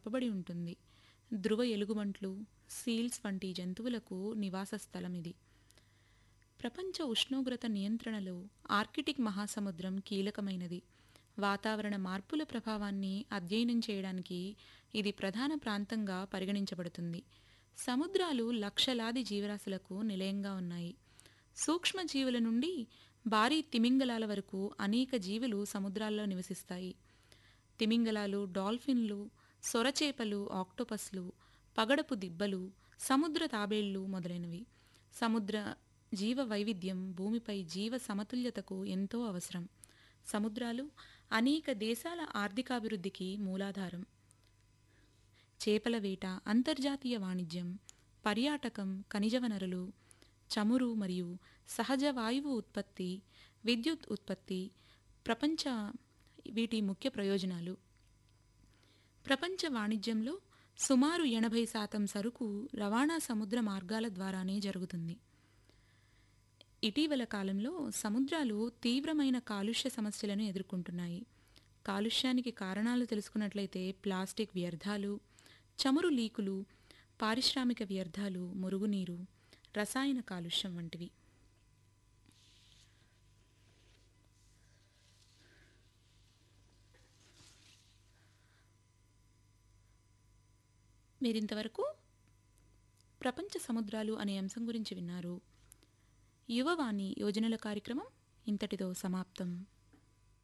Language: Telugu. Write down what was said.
కప్పబడి ఉంటుంది ధ్రువ ఎలుగుబంట్లు సీల్స్ వంటి జంతువులకు నివాస స్థలం ఇది ప్రపంచ ఉష్ణోగ్రత నియంత్రణలో ఆర్కిటిక్ మహాసముద్రం కీలకమైనది వాతావరణ మార్పుల ప్రభావాన్ని అధ్యయనం చేయడానికి ఇది ప్రధాన ప్రాంతంగా పరిగణించబడుతుంది సముద్రాలు లక్షలాది జీవరాశులకు నిలయంగా ఉన్నాయి సూక్ష్మజీవుల నుండి భారీ తిమింగలాల వరకు అనేక జీవులు సముద్రాల్లో నివసిస్తాయి తిమింగలాలు డాల్ఫిన్లు సొరచేపలు ఆక్టోపస్లు పగడపు దిబ్బలు సముద్ర తాబేళ్లు మొదలైనవి సముద్ర జీవ వైవిధ్యం భూమిపై జీవ సమతుల్యతకు ఎంతో అవసరం సముద్రాలు అనేక దేశాల ఆర్థికాభివృద్ధికి మూలాధారం చేపల వేట అంతర్జాతీయ వాణిజ్యం పర్యాటకం ఖనిజ వనరులు చమురు మరియు సహజ వాయువు ఉత్పత్తి విద్యుత్ ఉత్పత్తి ప్రపంచ వీటి ముఖ్య ప్రయోజనాలు ప్రపంచ వాణిజ్యంలో సుమారు ఎనభై శాతం సరుకు రవాణా సముద్ర మార్గాల ద్వారానే జరుగుతుంది ఇటీవల కాలంలో సముద్రాలు తీవ్రమైన కాలుష్య సమస్యలను ఎదుర్కొంటున్నాయి కాలుష్యానికి కారణాలు తెలుసుకున్నట్లయితే ప్లాస్టిక్ వ్యర్థాలు చమురు లీకులు పారిశ్రామిక వ్యర్థాలు మురుగునీరు రసాయన కాలుష్యం వంటివి మీరింతవరకు ప్రపంచ సముద్రాలు అనే అంశం గురించి విన్నారు యువవాణి యోజనల కార్యక్రమం ఇంతటితో సమాప్తం